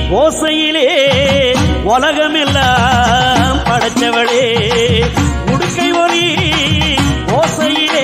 ஓசையிலே உலகமெல்லாம் படைச்சவளே உடுக்கை ஒலி ஓசையிலே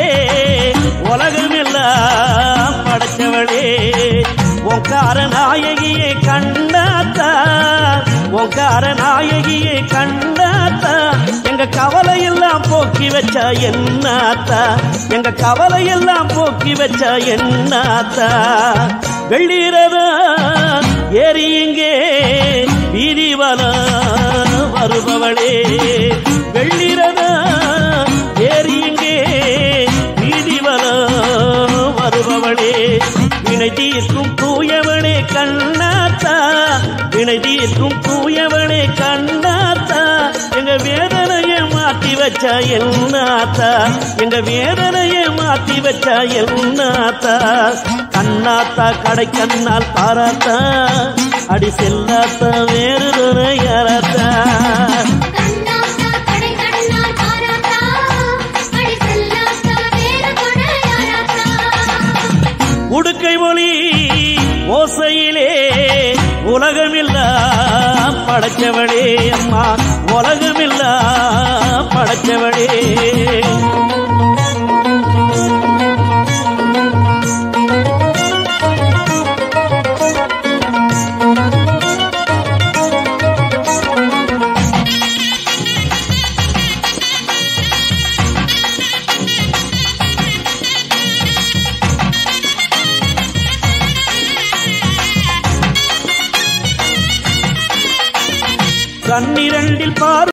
உலகமெல்லாம் படைச்சவளே ஒங்கார நாயகியை கண்டாத்தா ஒங்கார நாயகியை கண்டாத்தா எங்க கவலையெல்லாம் போக்கி வச்சா என்னாத்தா எங்க கவலையெல்லாம் போக்கி வச்சா என்னாத்தா வெள்ளீரதா ஏறி இங்கே வீதி வலம் வருபவளே வெள்ளீரதா ஏறி இங்கே வீதி வலம் வருபவளே வினை தீர்க்கும் தூயவனே கண்ணாத்தா வினை தீர்க்கும் தூயவனே கண்ணாத்தா எங்க வேதனையை மாத்தி வச்சா என்னாத்தா எங்க வேதனையை மாத்தி வச்சா என்னாத்தா கண்ணாத்தா கடை கண்ணால் பாராத்தா அடி செல்லாத்தா வேறு துணை யாராத்தா கண்ணாத்தா கடை கண்ணால் பாராத்தா அடி செல்லாத்தா வேறு துணை யாராத்தா உடுக்கை மொழி ஓசையிலே உலகமில்லா படைச்சவளே அம்மா உலகமில்லா படைச்சவளே கண்ணிரண்டில் பார்